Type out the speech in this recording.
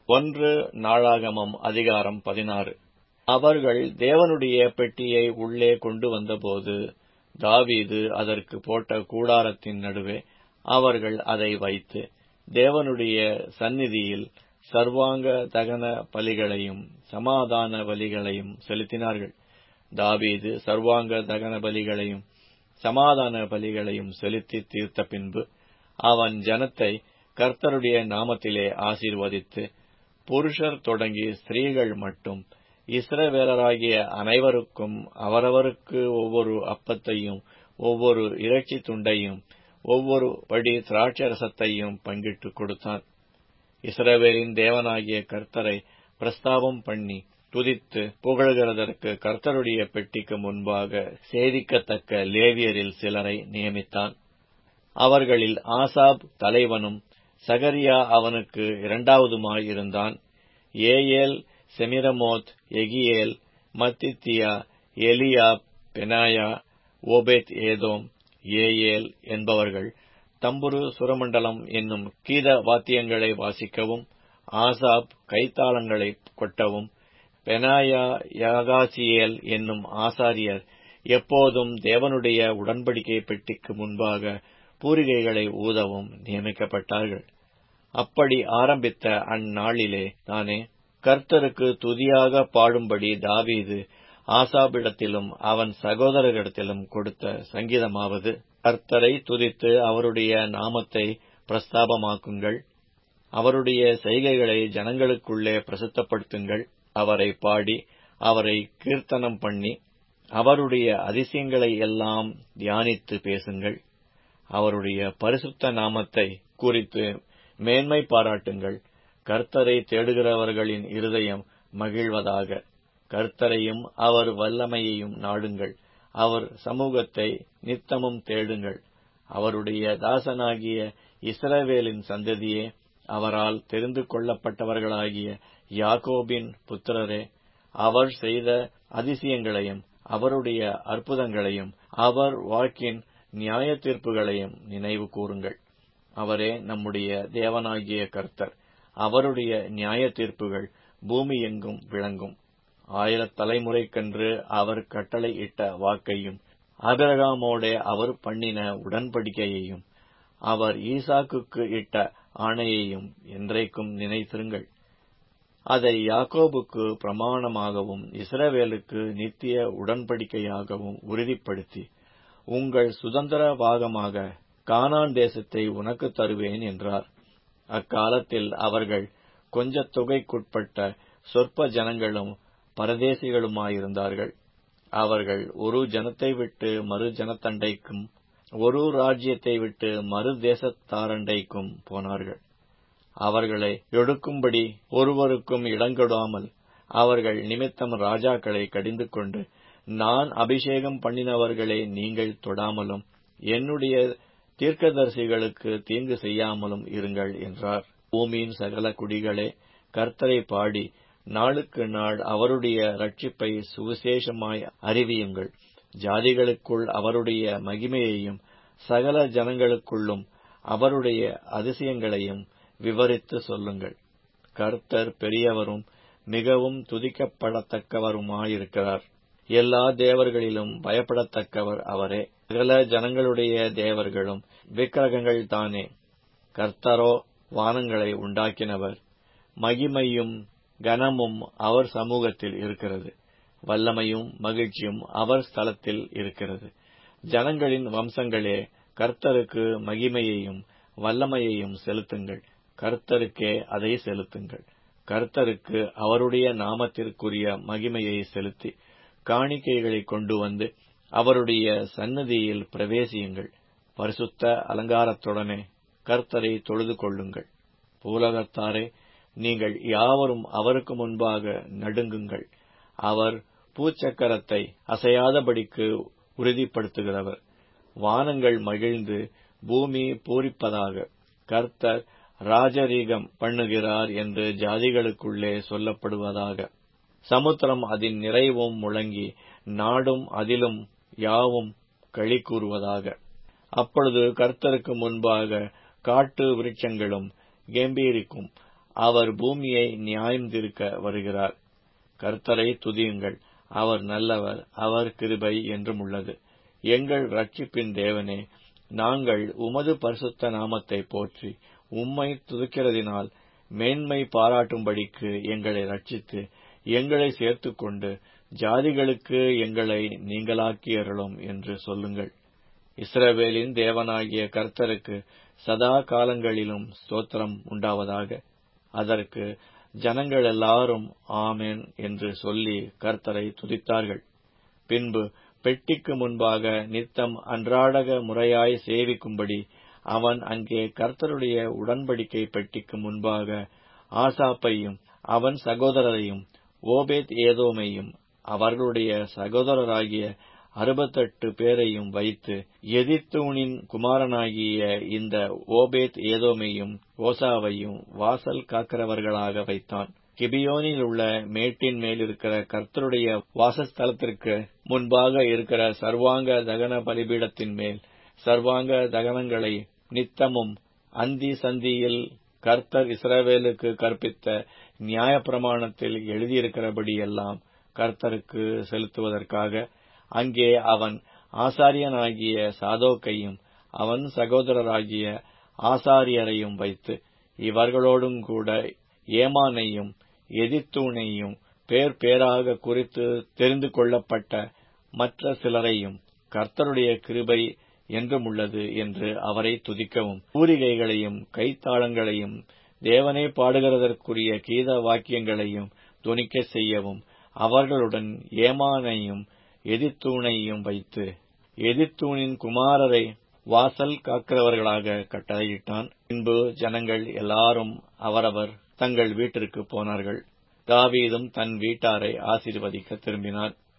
ஒன்று நாளாகமம் அதிகாரம் பதினாறு அவர்கள் தேவனுடைய பெட்டியை உள்ளே கொண்டு வந்தபோது தாவீது அதற்கு போட்ட கூடாரத்தின் நடுவே அவர்கள் அதை வைத்து தேவனுடைய சந்நிதியில் சர்வாங்க தகன பலிகளையும் சமாதான பலிகளையும் செலுத்தினார்கள் தாவீது சர்வாங்க தகன பலிகளையும் சமாதான பலிகளையும் செலுத்தி தீர்த்த பின்பு அவன் ஜனத்தை கர்த்தருடைய நாமத்திலே ஆசீர்வதித்து புருஷர் தொடங்கி ஸ்திரீகள் மட்டும் இஸ்ரவேலராகிய அனைவருக்கும் அவரவருக்கு ஒவ்வொரு அப்பத்தையும் ஒவ்வொரு இறைச்சி துண்டையும் ஒவ்வொரு படி திராட்சரசத்தையும் பங்கிட்டுக் கொடுத்தான் இஸ்ரவேலின் தேவனாகிய கர்த்தரை பிரஸ்தாபம் பண்ணி துதித்து புகழ்கிறதற்கு கர்த்தருடைய பெட்டிக்கு முன்பாக சேவிக்கத்தக்க லேவியரில் சிலரை நியமித்தான் அவர்களில் ஆசாப் தலைவனும் சகரியா அவனுக்கு இரண்டாவதுமாய் இருந்தான் ஏயேல் செமிரமோத் எகியேல் மத்தித்தியா எலியா பெனாயா ஓபேத் ஏதோம் ஏயேல் என்பவர்கள் தம்புரு சுரமண்டலம் என்னும் கீத வாத்தியங்களை வாசிக்கவும் ஆசாப் கைத்தாளங்களை கொட்டவும் பெனாயா யாகாசியேல் என்னும் ஆசாரியர் எப்போதும் தேவனுடைய உடன்படிக்கை பெட்டிக்கு முன்பாக பூரிகைகளை ஊதவும் நியமிக்கப்பட்டார்கள் அப்படி ஆரம்பித்த அந்நாளிலே தானே கர்த்தருக்கு துதியாக பாடும்படி தாவீது ஆசாபிடத்திலும் அவன் சகோதரரிடத்திலும் கொடுத்த சங்கீதமாவது கர்த்தரை துதித்து அவருடைய நாமத்தை பிரஸ்தாபமாக்குங்கள் அவருடைய செய்கைகளை ஜனங்களுக்குள்ளே பிரசித்தப்படுத்துங்கள் அவரை பாடி அவரை கீர்த்தனம் பண்ணி அவருடைய அதிசயங்களை எல்லாம் தியானித்து பேசுங்கள் அவருடைய பரிசுத்த நாமத்தை குறித்து மேன்மை பாராட்டுங்கள் கர்த்தரை தேடுகிறவர்களின் இருதயம் மகிழ்வதாக கர்த்தரையும் அவர் வல்லமையையும் நாடுங்கள் அவர் சமூகத்தை நித்தமும் தேடுங்கள் அவருடைய தாசனாகிய இஸ்ரவேலின் சந்ததியே அவரால் தெரிந்து கொள்ளப்பட்டவர்களாகிய யாக்கோபின் புத்திரரே அவர் செய்த அதிசயங்களையும் அவருடைய அற்புதங்களையும் அவர் வாக்கின் நியாய தீர்ப்புகளையும் நினைவு கூறுங்கள் அவரே நம்முடைய தேவனாகிய கர்த்தர் அவருடைய நியாய தீர்ப்புகள் பூமி எங்கும் விளங்கும் ஆயிரத் தலைமுறைக்கென்று அவர் கட்டளை இட்ட வாக்கையும் அபிரகாமோடே அவர் பண்ணின உடன்படிக்கையையும் அவர் ஈசாக்குக்கு இட்ட ஆணையையும் என்றைக்கும் நினைத்திருங்கள் அதை யாக்கோபுக்கு பிரமாணமாகவும் இஸ்ரவேலுக்கு நித்திய உடன்படிக்கையாகவும் உறுதிப்படுத்தி உங்கள் சுதந்திர பாகமாக கானான் தேசத்தை உனக்கு தருவேன் என்றார் அக்காலத்தில் அவர்கள் கொஞ்ச தொகைக்குட்பட்ட சொற்ப ஜனங்களும் பரதேசிகளுமாயிருந்தார்கள் அவர்கள் ஒரு ஜனத்தை விட்டு மறு ஜனத்தண்டைக்கும் ஒரு ராஜ்யத்தை விட்டு மறு தேசத்தாரண்டைக்கும் போனார்கள் அவர்களை எடுக்கும்படி ஒருவருக்கும் இடங்கொடாமல் அவர்கள் நிமித்தம் ராஜாக்களை கடிந்து கொண்டு நான் அபிஷேகம் பண்ணினவர்களை நீங்கள் தொடாமலும் என்னுடைய தீர்க்கதரிசிகளுக்கு தீங்கு செய்யாமலும் இருங்கள் என்றார் பூமியின் சகல குடிகளே கர்த்தரை பாடி நாளுக்கு நாள் அவருடைய ரட்சிப்பை சுவிசேஷமாய் அறிவியுங்கள் ஜாதிகளுக்குள் அவருடைய மகிமையையும் சகல ஜனங்களுக்குள்ளும் அவருடைய அதிசயங்களையும் விவரித்து சொல்லுங்கள் கர்த்தர் பெரியவரும் மிகவும் துதிக்கப்படத்தக்கவருமாயிருக்கிறார் எல்லா தேவர்களிலும் பயப்படத்தக்கவர் அவரே சகல ஜனங்களுடைய தேவர்களும் விக்கிரகங்கள் தானே கர்த்தரோ வானங்களை உண்டாக்கினவர் மகிமையும் கனமும் அவர் சமூகத்தில் இருக்கிறது வல்லமையும் மகிழ்ச்சியும் அவர் ஸ்தலத்தில் இருக்கிறது ஜனங்களின் வம்சங்களே கர்த்தருக்கு மகிமையையும் வல்லமையையும் செலுத்துங்கள் கர்த்தருக்கே அதை செலுத்துங்கள் கர்த்தருக்கு அவருடைய நாமத்திற்குரிய மகிமையை செலுத்தி காணிக்கைகளை கொண்டு வந்து அவருடைய சன்னதியில் பிரவேசியுங்கள் பரிசுத்த அலங்காரத்துடனே கர்த்தரை தொழுது கொள்ளுங்கள் பூலகத்தாரே நீங்கள் யாவரும் அவருக்கு முன்பாக நடுங்குங்கள் அவர் பூச்சக்கரத்தை அசையாதபடிக்கு உறுதிப்படுத்துகிறவர் வானங்கள் மகிழ்ந்து பூமி பூரிப்பதாக கர்த்தர் ராஜரீகம் பண்ணுகிறார் என்று ஜாதிகளுக்குள்ளே சொல்லப்படுவதாக சமுத்திரம் அதன் நிறைவும் முழங்கி நாடும் அதிலும் யாவும் களி கூறுவதாக அப்பொழுது கர்த்தருக்கு முன்பாக காட்டு விருட்சங்களும் கெம்பீரிக்கும் அவர் பூமியை நியாயம் தீர்க்க வருகிறார் கர்த்தரை துதியுங்கள் அவர் நல்லவர் அவர் கிருபை என்றும் உள்ளது எங்கள் ரட்சிப்பின் தேவனே நாங்கள் உமது பரிசுத்த நாமத்தை போற்றி உம்மை துதிக்கிறதினால் மேன்மை பாராட்டும்படிக்கு எங்களை ரட்சித்து எங்களை சேர்த்துக்கொண்டு ஜாதிகளுக்கு எங்களை நீங்களாக்கி அருளும் என்று சொல்லுங்கள் இஸ்ரவேலின் தேவனாகிய கர்த்தருக்கு சதா காலங்களிலும் ஸ்தோத்திரம் உண்டாவதாக அதற்கு ஜனங்கள் எல்லாரும் ஆமேன் என்று சொல்லி கர்த்தரை துதித்தார்கள் பின்பு பெட்டிக்கு முன்பாக நித்தம் அன்றாடக முறையாய் சேவிக்கும்படி அவன் அங்கே கர்த்தருடைய உடன்படிக்கை பெட்டிக்கு முன்பாக ஆசாப்பையும் அவன் சகோதரரையும் ஓபேத் ஏதோமையும் அவர்களுடைய சகோதரராகிய அறுபத்தெட்டு பேரையும் வைத்து எதித்தூனின் குமாரனாகிய இந்த ஓபேத் ஏதோமையும் ஓசாவையும் வாசல் காக்கிறவர்களாக வைத்தான் கிபியோனில் உள்ள மேட்டின் மேல் இருக்கிற கர்த்தருடைய வாசஸ்தலத்திற்கு முன்பாக இருக்கிற சர்வாங்க தகன பலிபீடத்தின் மேல் சர்வாங்க தகனங்களை நித்தமும் அந்தி சந்தியில் கர்த்தர் இஸ்ரவேலுக்கு கற்பித்த நியாயப்பிரமாணத்தில் எழுதியிருக்கிறபடியெல்லாம் கர்த்தருக்கு செலுத்துவதற்காக அங்கே அவன் ஆசாரியனாகிய சாதோக்கையும் அவன் சகோதரராகிய ஆசாரியரையும் வைத்து இவர்களோடும் கூட ஏமானையும் எதித்தூனையும் பேர் பேராக குறித்து தெரிந்து கொள்ளப்பட்ட மற்ற சிலரையும் கர்த்தருடைய கிருபை என்றும் உள்ளது என்று அவரை துதிக்கவும் பூரிகைகளையும் கைத்தாளங்களையும் தேவனை பாடுகிறதற்குரிய கீத வாக்கியங்களையும் துணிக்க செய்யவும் அவர்களுடன் ஏமானையும் எதிர்த்தூணையும் வைத்து எதிர்த்தூணின் குமாரரை வாசல் காக்கிறவர்களாக கட்டளையிட்டான் பின்பு ஜனங்கள் எல்லாரும் அவரவர் தங்கள் வீட்டிற்கு போனார்கள் தாவீதும் தன் வீட்டாரை ஆசீர்வதிக்க திரும்பினார்